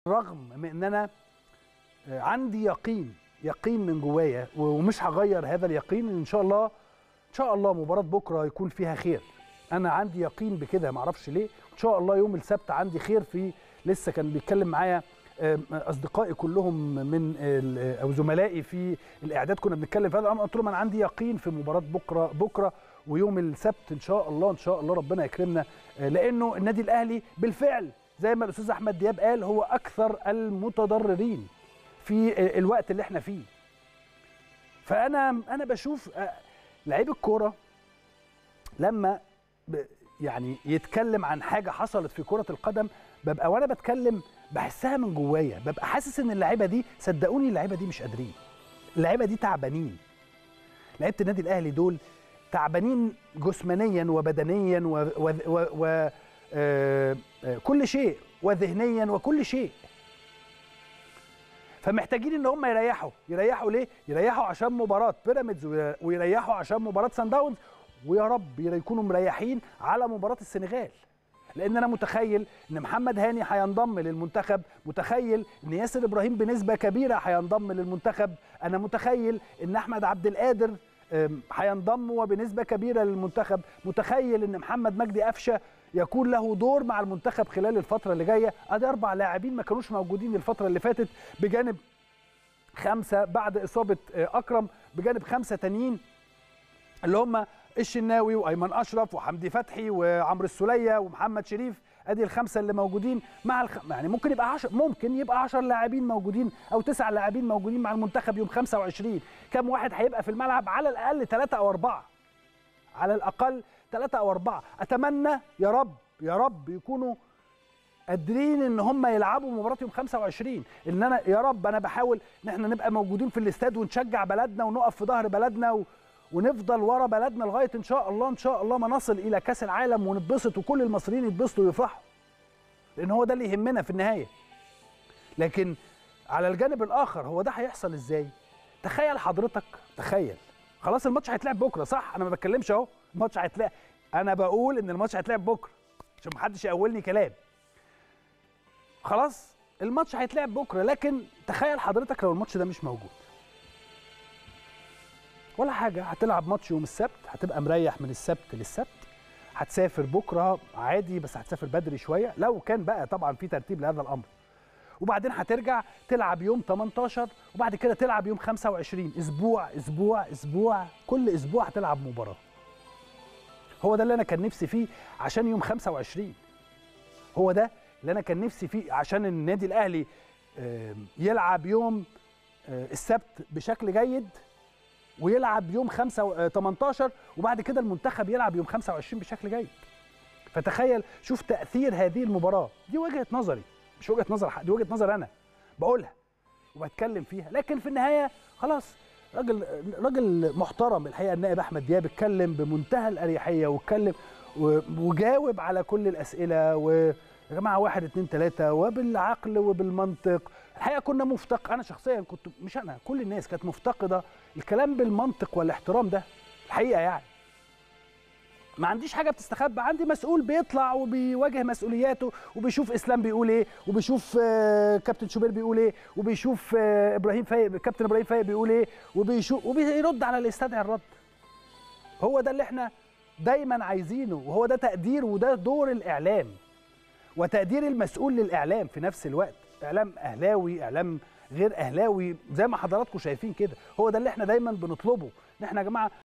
رغم من ان انا آه، عندي يقين يقين من جوايا ومش هغير هذا اليقين ان شاء الله ان شاء الله مباراه بكره يكون فيها خير انا عندي يقين بكده ما اعرفش ليه ان شاء الله يوم السبت عندي خير في لسه كان بيتكلم معايا آم، اصدقائي كلهم من ال- او زملائي في الاعداد كنا بنتكلم في هذا الامر قلت لهم انا عندي يقين في مباراه بكره بكره ويوم السبت ان شاء الله ان شاء الله ربنا يكرمنا آه، لانه النادي الاهلي بالفعل زي ما الاستاذ احمد دياب قال هو اكثر المتضررين في الوقت اللي احنا فيه فانا انا بشوف آه، لعيب الكوره لما ب- يعني يتكلم عن حاجه حصلت في كره القدم ببقى وانا بتكلم بحسها من جوايا ببقى حاسس ان اللعيبه دي صدقوني اللعيبه دي مش قادرين اللعيبه دي تعبانين لعيبه النادي الاهلي دول تعبانين جسمانيا وبدنيا و, و, و, و آه، آه، كل شيء وذهنيا وكل شيء فمحتاجين ان هم يريحوا يريحوا ليه يريحوا عشان مباراه بيراميدز وي- ويريحوا عشان مباراه سان داونز ويا رب يكونوا مريحين على مباراه السنغال لان انا متخيل ان محمد هاني هينضم للمنتخب متخيل ان ياسر ابراهيم بنسبه كبيره هينضم للمنتخب انا متخيل ان احمد عبد القادر أم، هينضم وبنسبه كبيره للمنتخب متخيل ان محمد مجدي قفشه يكون له دور مع المنتخب خلال الفتره اللي جايه ادي اربع لاعبين ما كانوش موجودين الفتره اللي فاتت بجانب خمسه بعد اصابه آه، اكرم بجانب خمسه تانيين اللي هم الشناوي وايمن اشرف وحمدي فتحي وعمرو السوليه ومحمد شريف ادي الخمسه اللي موجودين مع الخ... يعني ممكن يبقى 10 ممكن يبقى 10 لاعبين موجودين او تسع لاعبين موجودين مع المنتخب يوم 25 كم واحد هيبقى في الملعب على الاقل ثلاثه او اربعه على الاقل ثلاثه او اربعه اتمنى يا رب يا رب يكونوا قادرين ان هم يلعبوا مباراه يوم 25 ان انا يا رب انا بحاول ان احنا نبقى موجودين في الاستاد ونشجع بلدنا ونقف في ظهر بلدنا و... ونفضل ورا بلدنا لغايه ان شاء الله ان شاء الله ما نصل الى كاس العالم ونتبسط وكل المصريين يتبسطوا ويفرحوا لان هو ده اللي يهمنا في النهايه لكن على الجانب الاخر هو ده هيحصل ازاي تخيل حضرتك تخيل خلاص الماتش هيتلعب بكره صح انا ما بتكلمش اهو الماتش هيتلعب انا بقول ان الماتش هيتلعب بكره عشان محدش يقولني كلام خلاص الماتش هيتلعب بكره لكن تخيل حضرتك لو الماتش ده مش موجود ولا حاجه هتلعب ماتش يوم السبت هتبقى مريح من السبت للسبت هتسافر بكره عادي بس هتسافر بدري شويه لو كان بقى طبعا في ترتيب لهذا الامر وبعدين هترجع تلعب يوم 18 وبعد كده تلعب يوم 25 اسبوع اسبوع اسبوع كل اسبوع هتلعب مباراه هو ده اللي انا كان نفسي فيه عشان يوم 25 هو ده اللي انا كان نفسي فيه عشان النادي الاهلي آم، يلعب يوم آه، السبت بشكل جيد ويلعب يوم 5 18 وبعد كده المنتخب يلعب يوم 25 بشكل جيد فتخيل شوف تاثير هذه المباراه دي وجهه نظري مش وجهه نظر حد دي وجهه نظر انا بقولها وبتكلم فيها لكن في النهايه خلاص راجل راجل محترم الحقيقه النائب احمد دياب اتكلم بمنتهى الاريحيه واتكلم و- وجاوب على كل الاسئله ويا جماعه واحد اتنين تلاته وبالعقل وبالمنطق الحقيقه كنا مفتق انا شخصيا كنت مش انا كل الناس كانت مفتقده الكلام بالمنطق والاحترام ده الحقيقه يعني ما عنديش حاجه بتستخبى عندي مسؤول بيطلع وبيواجه مسؤولياته وبيشوف اسلام بيقول ايه وبيشوف آه، كابتن شوبير بيقول ايه وبيشوف آه، ابراهيم فايق كابتن ابراهيم فايق بيقول ايه وبيشوف وبيرد على اللي يستدعي الرد هو ده اللي احنا دايما عايزينه وهو ده تقدير وده دور الاعلام وتقدير المسؤول للاعلام في نفس الوقت اعلام اهلاوي اعلام غير اهلاوي زي ما حضراتكم شايفين كده هو ده اللي احنا دايما بنطلبه ان احنا يا جماعه